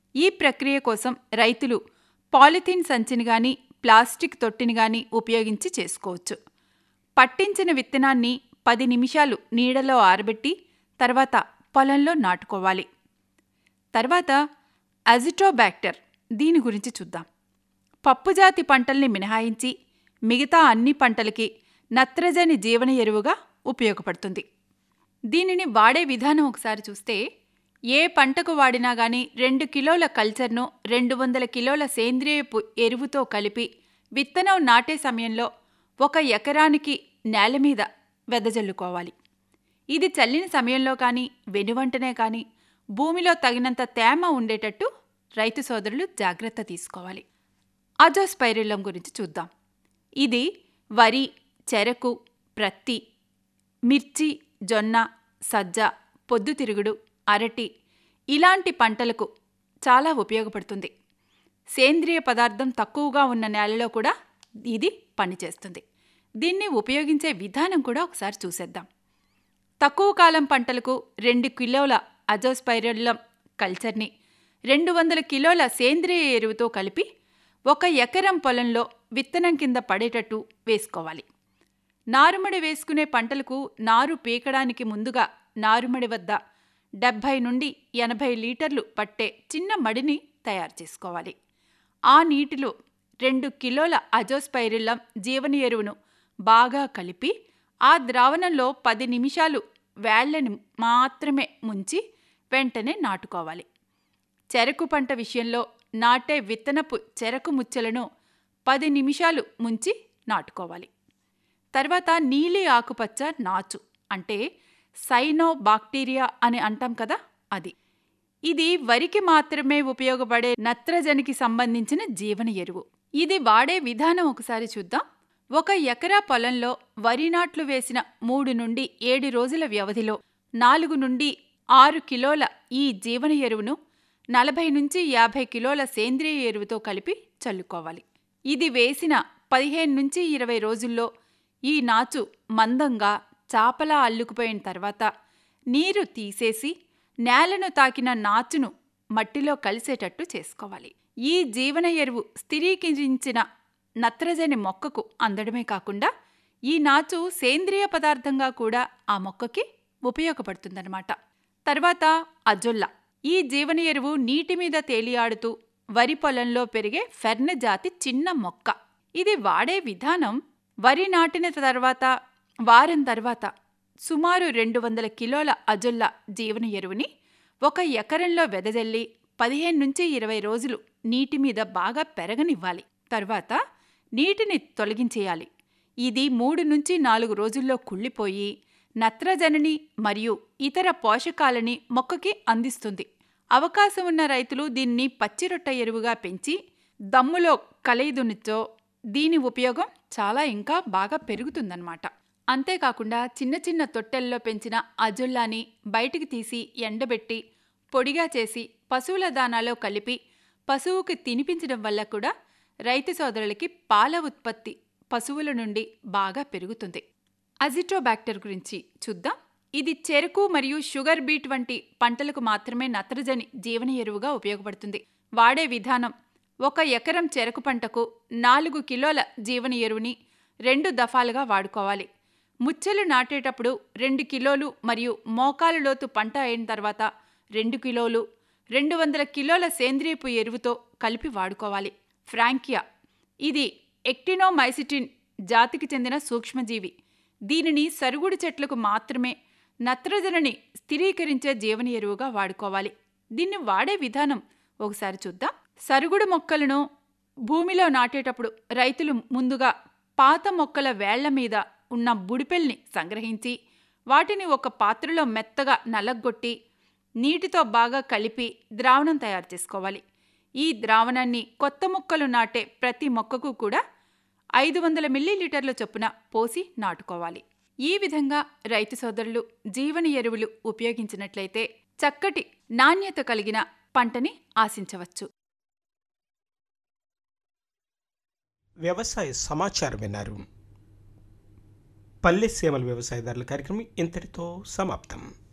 ఈ ప్రక్రియ కోసం రైతులు పాలిథీన్ సంచిని గాని ప్లాస్టిక్ తొట్టిని గాని ఉపయోగించి చేసుకోవచ్చు పట్టించిన విత్తనాన్ని పది నిమిషాలు నీడలో ఆరబెట్టి తర్వాత పొలంలో నాటుకోవాలి తర్వాత అజిటోబ్యాక్టర్ దీని గురించి చూద్దాం పప్పుజాతి పంటల్ని మినహాయించి మిగతా అన్ని పంటలకి నత్రజని జీవన ఎరువుగా ఉపయోగపడుతుంది దీనిని వాడే విధానం ఒకసారి చూస్తే ఏ పంటకు వాడినా గానీ రెండు కిలోల కల్చర్ను రెండు వందల కిలోల సేంద్రియపు ఎరువుతో కలిపి విత్తనం నాటే సమయంలో ఒక ఎకరానికి నేల మీద వెదజల్లుకోవాలి ఇది చల్లిన సమయంలో కానీ వెనువంటనే కానీ భూమిలో తగినంత తేమ ఉండేటట్టు రైతు సోదరులు జాగ్రత్త తీసుకోవాలి అజోస్పైరిల్లం గురించి చూద్దాం ఇది వరి చెరకు ప్రత్తి మిర్చి జొన్న సజ్జ పొద్దుతిరుగుడు అరటి ఇలాంటి పంటలకు చాలా ఉపయోగపడుతుంది సేంద్రియ పదార్థం తక్కువగా ఉన్న నేలలో కూడా ఇది పనిచేస్తుంది దీన్ని ఉపయోగించే విధానం కూడా ఒకసారి చూసేద్దాం తక్కువ కాలం పంటలకు రెండు కిలోల అజోస్పైరల్లం కల్చర్ని రెండు వందల కిలోల సేంద్రియ ఎరువుతో కలిపి ఒక ఎకరం పొలంలో విత్తనం కింద పడేటట్టు వేసుకోవాలి నారుమడి వేసుకునే పంటలకు నారు పీకడానికి ముందుగా నారుమడి వద్ద డెబ్భై నుండి ఎనభై లీటర్లు పట్టే చిన్న మడిని తయారు చేసుకోవాలి ఆ నీటిలో రెండు కిలోల అజోస్పైరిల్లం జీవన ఎరువును బాగా కలిపి ఆ ద్రావణంలో పది నిమిషాలు వేళ్లను మాత్రమే ముంచి వెంటనే నాటుకోవాలి చెరకు పంట విషయంలో నాటే విత్తనపు చెరకు ముచ్చలను పది నిమిషాలు ముంచి నాటుకోవాలి తర్వాత నీలి ఆకుపచ్చ నాచు అంటే సైనో బాక్టీరియా అని అంటాం కదా అది ఇది వరికి మాత్రమే ఉపయోగపడే నత్రజనికి సంబంధించిన జీవన ఎరువు ఇది వాడే విధానం ఒకసారి చూద్దాం ఒక ఎకరా పొలంలో వరి నాట్లు వేసిన మూడు నుండి ఏడు రోజుల వ్యవధిలో నాలుగు నుండి ఆరు కిలోల ఈ జీవన ఎరువును నలభై నుంచి యాభై కిలోల సేంద్రియ ఎరువుతో కలిపి చల్లుకోవాలి ఇది వేసిన పదిహేను నుంచి ఇరవై రోజుల్లో ఈ నాచు మందంగా చాపలా అల్లుకుపోయిన తర్వాత నీరు తీసేసి నేలను తాకిన నాచును మట్టిలో కలిసేటట్టు చేసుకోవాలి ఈ జీవన ఎరువు స్థిరీకరించిన నత్రజని మొక్కకు అందడమే కాకుండా ఈ నాచు సేంద్రియ పదార్థంగా కూడా ఆ మొక్కకి ఉపయోగపడుతుందన్నమాట తర్వాత అజొల్లా ఈ జీవన ఎరువు నీటి మీద తేలియాడుతూ వరి పొలంలో పెరిగే ఫెర్న జాతి చిన్న మొక్క ఇది వాడే విధానం వరి నాటిన తర్వాత వారం తర్వాత సుమారు రెండు వందల కిలోల అజొల్లా జీవన ఎరువుని ఒక ఎకరంలో వెదజల్లి పదిహేను నుంచి ఇరవై రోజులు నీటి మీద బాగా పెరగనివ్వాలి తర్వాత నీటిని తొలగించేయాలి ఇది మూడు నుంచి నాలుగు రోజుల్లో కుళ్ళిపోయి నత్రజనిని మరియు ఇతర పోషకాలని మొక్కకి అందిస్తుంది అవకాశం ఉన్న రైతులు దీన్ని పచ్చిరొట్ట ఎరువుగా పెంచి దమ్ములో కలయిదునితో దీని ఉపయోగం చాలా ఇంకా బాగా పెరుగుతుందన్నమాట అంతేకాకుండా చిన్న చిన్న తొట్టెల్లో పెంచిన అజుల్లాని బయటికి తీసి ఎండబెట్టి పొడిగా చేసి పశువుల దానాలో కలిపి పశువుకి తినిపించడం వల్ల కూడా రైతు సోదరులకి పాల ఉత్పత్తి పశువుల నుండి బాగా పెరుగుతుంది అజిటోబ్యాక్టర్ గురించి చూద్దాం ఇది చెరకు మరియు షుగర్ బీట్ వంటి పంటలకు మాత్రమే నత్రజని జీవన ఎరువుగా ఉపయోగపడుతుంది వాడే విధానం ఒక ఎకరం చెరకు పంటకు నాలుగు కిలోల జీవన ఎరువుని రెండు దఫాలుగా వాడుకోవాలి ముచ్చెలు నాటేటప్పుడు రెండు కిలోలు మరియు మోకాలు లోతు పంట అయిన తర్వాత రెండు కిలోలు రెండు వందల కిలోల సేంద్రియపు ఎరువుతో కలిపి వాడుకోవాలి ఫ్రాంకియా ఇది ఎక్టినోమైసిటిన్ జాతికి చెందిన సూక్ష్మజీవి దీనిని సరుగుడు చెట్లకు మాత్రమే నత్రజనిని స్థిరీకరించే జీవన ఎరువుగా వాడుకోవాలి దీన్ని వాడే విధానం ఒకసారి చూద్దాం సరుగుడు మొక్కలను భూమిలో నాటేటప్పుడు రైతులు ముందుగా పాత మొక్కల వేళ్ల మీద ఉన్న బుడిపెల్ని సంగ్రహించి వాటిని ఒక పాత్రలో మెత్తగా నలగొట్టి నీటితో బాగా కలిపి ద్రావణం తయారు చేసుకోవాలి ఈ ద్రావణాన్ని కొత్త మొక్కలు నాటే ప్రతి మొక్కకు కూడా ఐదు వందల మిల్లీలీటర్ల చొప్పున పోసి నాటుకోవాలి ఈ విధంగా రైతు సోదరులు జీవన ఎరువులు ఉపయోగించినట్లయితే చక్కటి నాణ్యత కలిగిన పంటని ఆశించవచ్చు వ్యవసాయ సమాచారం విన్నారు పల్లె సేమల వ్యవసాయదారుల కార్యక్రమం ఇంతటితో సమాప్తం